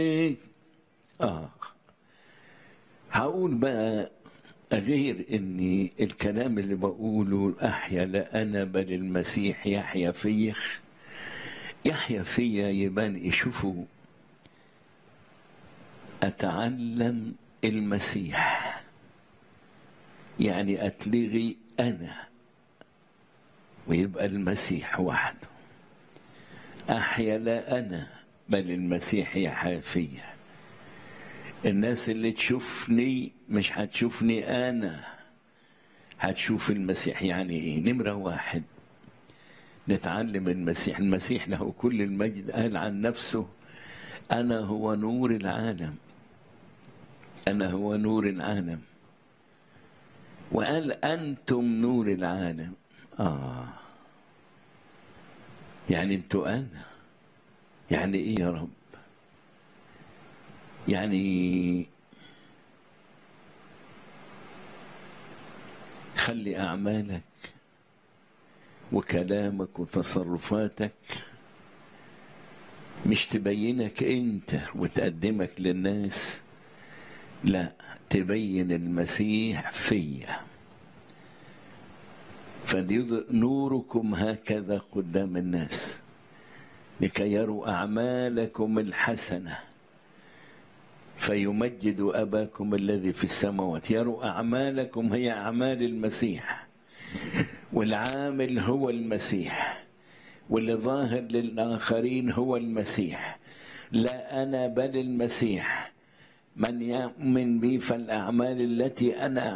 اه هقول بقى غير اني الكلام اللي بقوله احيا لا انا بل المسيح يحيا فيا يحيا فيا يبان يشوفوا اتعلم المسيح يعني اتلغي انا ويبقى المسيح وحده احيا لا انا بل المسيح يحيا فيا الناس اللي تشوفني مش هتشوفني انا هتشوف المسيح يعني ايه نمرة واحد نتعلم المسيح المسيح له كل المجد قال عن نفسه انا هو نور العالم انا هو نور العالم وقال انتم نور العالم اه يعني انتوا انا يعني ايه يا رب يعني خلي اعمالك وكلامك وتصرفاتك مش تبينك انت وتقدمك للناس لا تبين المسيح فيا فنوركم هكذا قدام الناس لكي يروا اعمالكم الحسنه فيمجد اباكم الذي في السماوات يروا اعمالكم هي اعمال المسيح والعامل هو المسيح واللي ظاهر للاخرين هو المسيح لا انا بل المسيح من يؤمن بي فالاعمال التي انا